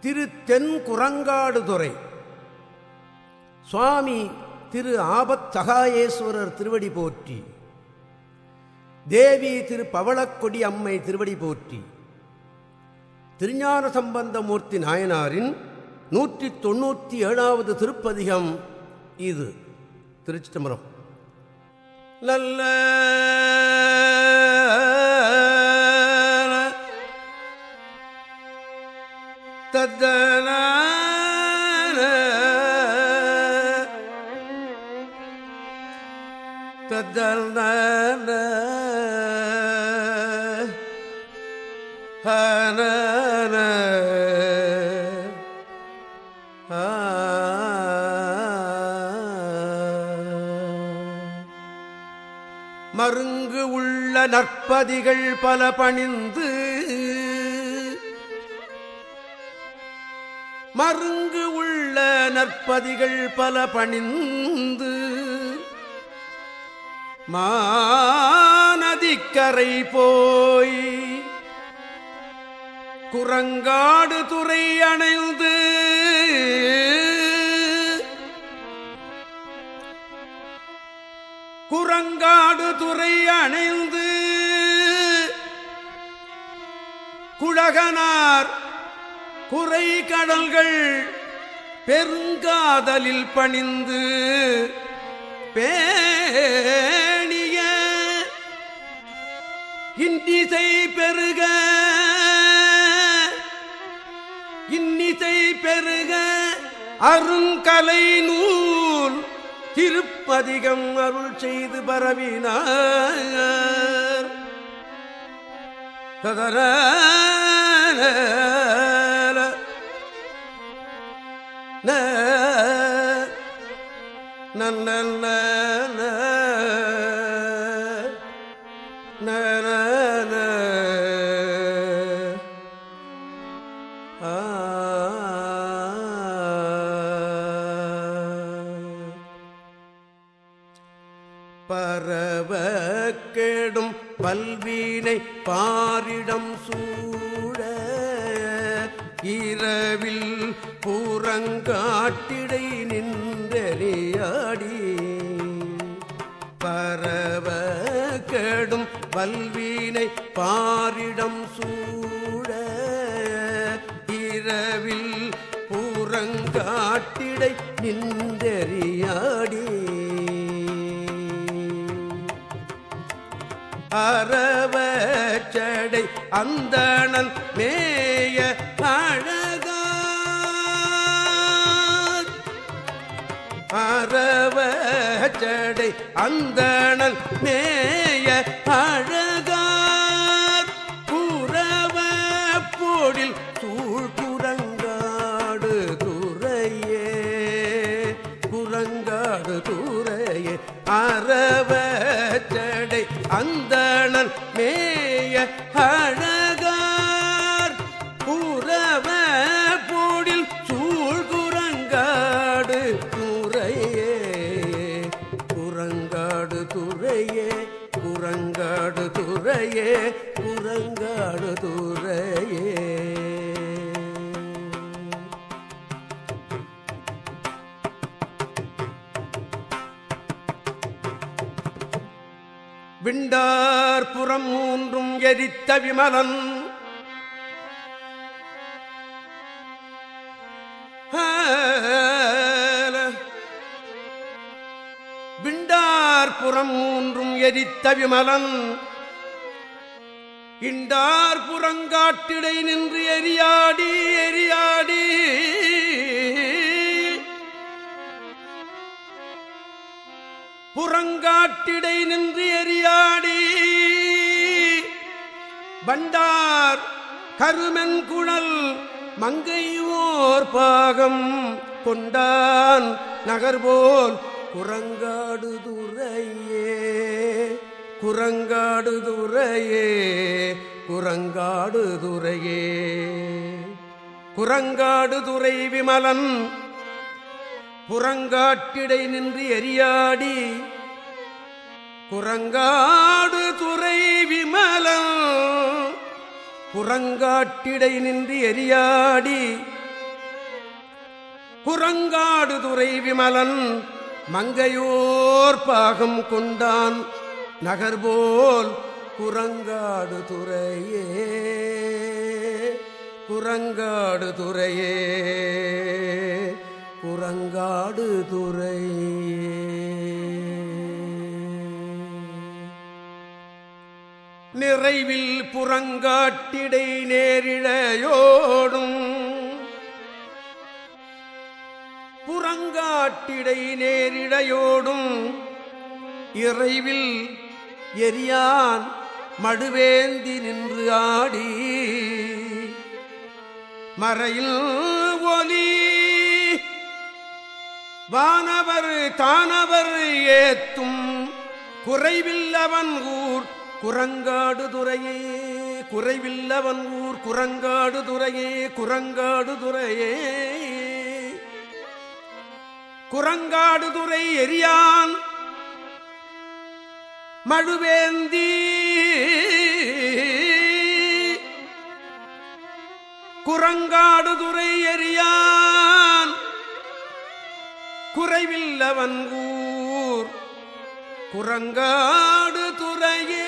திரு தென் குரங்காடுதுறை சுவாமி திரு ஆபத் சகாயேஸ்வரர் திருவடி போற்றி தேவி திரு பவளக்கொடி அம்மை திருவடி போற்றி திருஞான சம்பந்தமூர்த்தி நாயனாரின் நூற்றி தொண்ணூற்றி ஏழாவது திருப்பதிகம் இது திருச்சிதம்பரம் நல்ல தத்தன தத்தன ஹன மருங்கு உள்ள நற்பதிகள் பல பணிந்து மருங்கு உள்ள நற்பதிகள் பல பணிந்து மாநதிக்கரை போய் குரங்காடு துறை அணைந்து குரங்காடு துறை அணைந்து குழகனார் குறை கடல்கள் பெருங்காதலில் பணிந்து பேணிய இந்திசை பெருக இன்னிசை பெருக அருங்கலை நூல் திருப்பதிகம் அருள் செய்து பரவினார் ததர நல்ல பரவ கெடும் பல்வீனை பாரிடம் சூழ இரவில் பூரங்காட்டிடை நின்றறியாடி பரவ கெடும் பல்வீனை பாரிடம் சூழ இரவில் பூரங்காட்டிடை நின்றறியாடி அறவச்சடை அந்தணன் மேய அழகா அறவச்சடை அந்தணன் மேய அழகார் புறவ போடில் சூழ் குரங்காடு துறையே குரங்காடு துறையே அறவச்சடை அந்தணன் மேய அழகார் புறவ போடில் சூழ் குரங்காடு துறையே குரங்காடு துறையே குரங்காடு துறையே குரங்காடு துறையே விண்டார் புறம் மூன்றும் எரித்த விமலன் விண்டார் புறம் மூன்றும் எரித்த விமலன் இண்டார் புறங்காட்டிடை நின்று எரியாடி எரியாடி புறங்காட்டிடை நின்று எரியாடி பண்டார் கருமென்குழல் மங்கையோர் பாகம் கொண்டான் நகர்போல் குரங்காடு துறையே குரங்காடு துறையே குரங்காடு துறையே குரங்காடு துறை விமலன் புறங்காட்டிடை நின்று எரியாடி குரங்காடு துறை விமலம் புறங்காட்டிடை நின்று எரியாடி குரங்காடு துறை விமலன் மங்கையோர் பாகம் கொண்டான் நகர்போல் குரங்காடு துறையே குரங்காடு துறையே குரங்காடு துறையே நிறைவில் புறங்காட்டிடை நேரிழையோடும் புறங்காட்டிடை நேரிழையோடும் இறைவில் எரியான் மடுவேந்தி நின்று ஆடி மறையில் ஒலி வானவர் தானவர் ஏத்தும் குறைவில்லவன் ஊர் குரங்காடு துறையே குறைவில்லவன் ஊர் குரங்காடு துறையே குரங்காடு துறையே குரங்காடு துறை எரியான் மழுவேந்தி குரங்காடு துறை எரியான் குறைவில்லவன் ஊர் குரங்காடு துறையே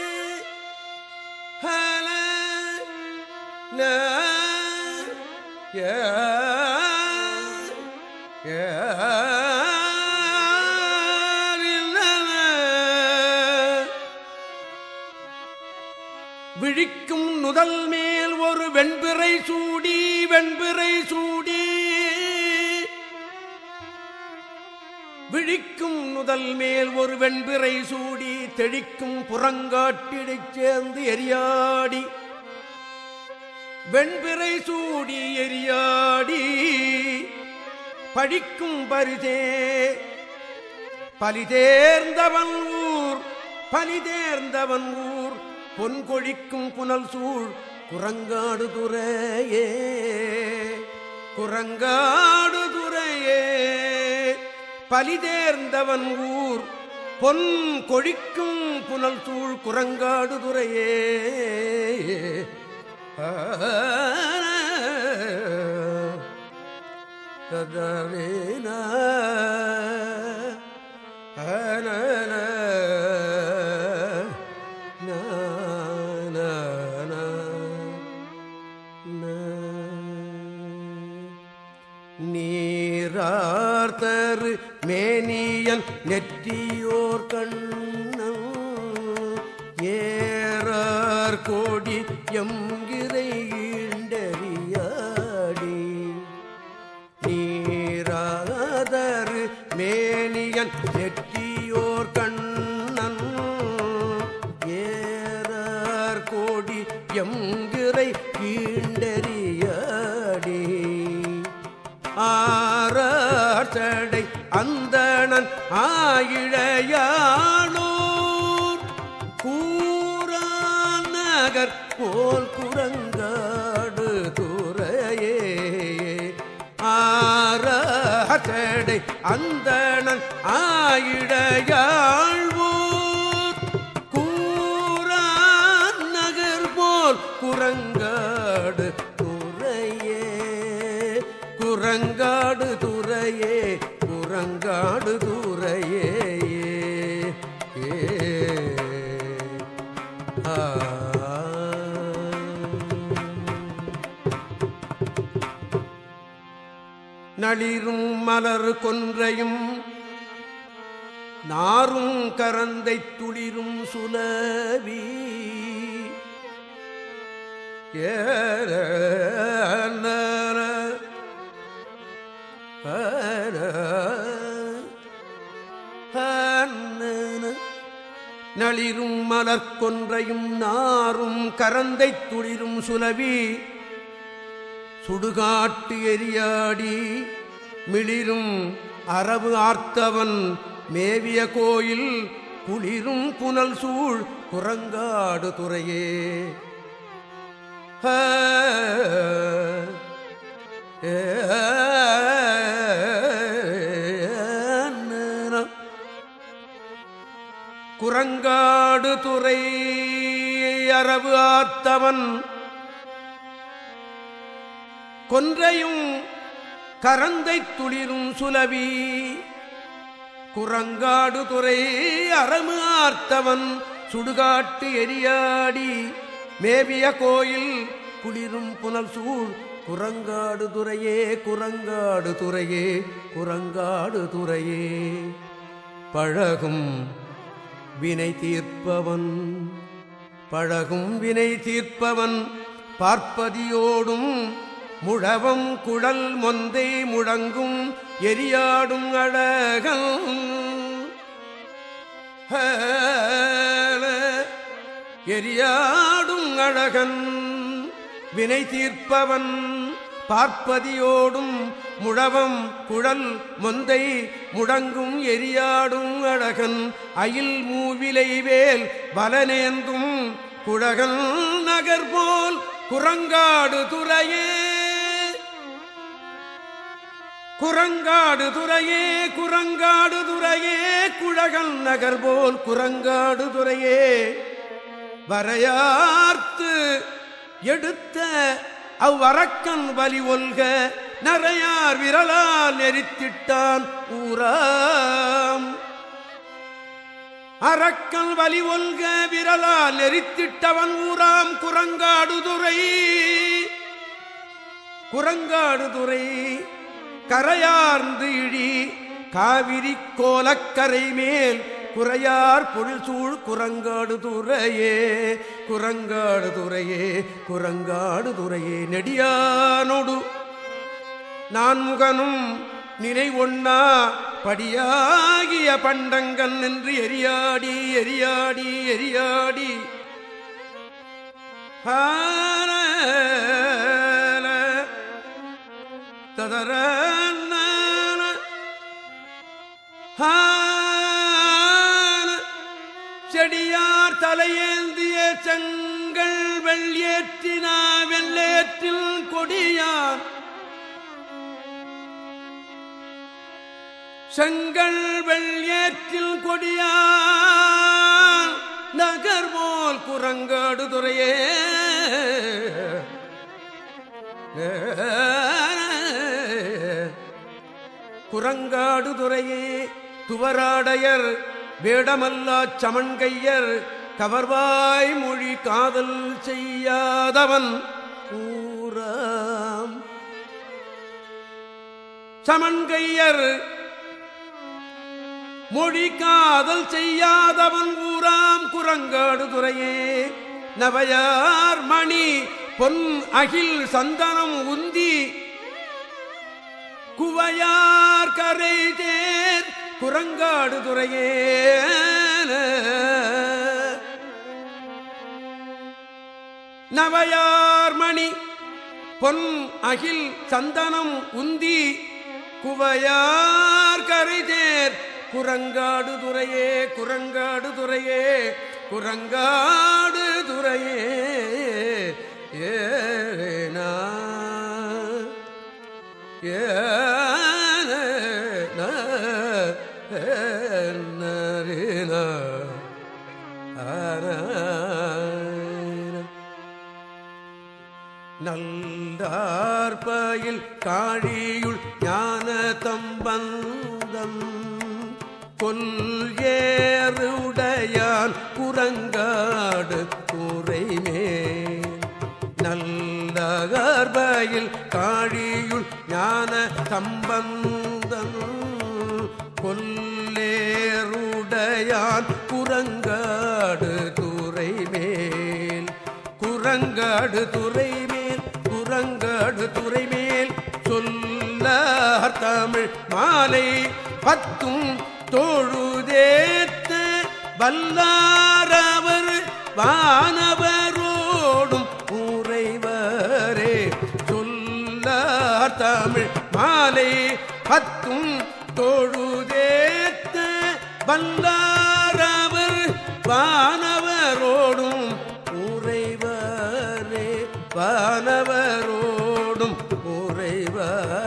ஹல ந ய ய விழிக்கும் நுதல் மேல் ஒரு வெண்பிறை சூடி வெண்பிறை சூடி விழிக்கும் நுதல் மேல் ஒரு வெண்பிறை சூடி தெளிக்கும் புறங்காட்டிடைச் சேர்ந்து எரியாடி வெண்பிறை சூடி எரியாடி படிக்கும் பரிதே பலிதேர்ந்தவன் ஊர் பலிதேர்ந்தவன் ஊர் பொன்கொழிக்கும் புனல் சூழ் குரங்காடு துறையே குரங்காடு துறையே பலிதேர்ந்தவன் ஊர் பொன் கொழிக்கும் புனல் சூழ் குரங்காடு துறையே ததவேன நீரார்த்தரு மேனியன் நெற்றியோர் கண்ணம் ஏறார் கோடி எங்கிரை ஈண்டறியாடி நீராதரு மேனியன் நெற்றியோர் கண்ணன் ஏறார் கோடி எங்கிரை கீண்டறியாடி ஆறார்த்தடை அந்தணன் ஆயிழையானோர் கூறான் நகர் போல் குரங்காடு துறையே ஆறார்த்தடை அந்தணன் ஆயிழையாழ்வோர் கூறான் நகர் போல் குரங்காடு துறையே குரங்காடு துறையே குரங்காடு துறையே ஏ ஆ நளிரும் மலர் கொன்றையும் நாரும் கரந்தை துளிரும் சுலவி ஏற நளிரும் மலர்கொன்றையும் நாரும் கரந்தை துளிரும் சுலவி சுடுகாட்டு எரியாடி மிளிரும் அரவு ஆர்த்தவன் மேவிய கோயில் குளிரும் புனல் சூழ் குரங்காடு துறையே ஆ, ஏ, குரங்காடு துறை அரவு ஆத்தவன் கொன்றையும் கரந்தை துளிரும் சுலவி குரங்காடு துறை அரமு ஆர்த்தவன் சுடுகாட்டு எரியாடி மேவிய கோயில் குளிரும் புனல் சூழ் குரங்காடு துறையே குரங்காடு துறையே குரங்காடு துறையே பழகும் வினை தீர்ப்பவன் பழகும் வினை தீர்ப்பவன் பார்ப்பதியோடும் முழவம் குழல் மொந்தை முழங்கும் எரியாடும் அழகன் எரியாடும் அழகன் வினை தீர்ப்பவன் பார்ப்பதியோடும் முழவம் குழல் மொந்தை முழங்கும் எரியாடும் அழகன் அயில் மூவிலை வேல் வலனேந்தும் குழகன் நகர் போல் குரங்காடு துறையே குரங்காடு துறையே குரங்காடு துறையே குழகல் நகர் போல் குரங்காடு துறையே வரையார்த்து எடுத்த அவ்வரக்கன் வலி ஒல்க நரையார் விரலால் நெறித்திட்டான் ஊராம் அரக்கன் வலி ஒல்க விரலால் நெறித்திட்டவன் ஊராம் குரங்காடுதுறை குரங்காடுதுறை கரையார்ந்து இழி காவிரி கோலக்கரை மேல் குறையார் பொருள் சூழ் குரங்காடு துறையே குரங்காடு துறையே குரங்காடு துறையே நெடியானோடு நான் முகனும் நினை ஒண்ணா படியாகிய பண்டங்கன் என்று எரியாடி எரியாடி எரியாடி ததர செடியார் தலையேந்திய செங்கல் வெள்ளியேற்றினா வெள்ளேற்றில் கொடியார் செங்கல் வெள்ளியேற்றில் கொடியார் நகர்மோல் குரங்காடு துறையே குரங்காடு துறையே துவராடையர் வேடமல்லாச் சமன்கையர் கவர்வாய் மொழி காதல் செய்யாதவன் ஊராம் சமன்கையர் மொழி காதல் செய்யாதவன் ஊராம் குரங்காடு துறையே நவையார் மணி பொன் அகில் சந்தனம் உந்தி குவையார் கரை தேர் குரங்காடு துறையே நவையார் மணி பொன் அகில் சந்தனம் உந்தி குவையார் கரை தேர் குரங்காடு துறையே குரங்காடு துறையே குரங்காடு துறையே ஏனா நல்லார்பயில் காழியுள் ஞான தம்பந்தம் கொல்ஏறுடையான் குரங்காடு கூரைமேல் நல்லகர்பயில் காழியுள் ஞான சம்பந்தம் கொல்லேருடையான் குரங்காடு துறை மேல் குரங்காடு துறை மேல் குரங்காடு துறை மேல் சொல்ல தமிழ் மாலை பத்தும் தொழுதேத்த வல்லாரவர் வானவரோடும் உறைவரே சொல்ல தமிழ் மாலை பத்தும் தொழுதேத்த வல்லாரவர் வானவரோடும் உறைவரே வானவரோடும் உறைவர்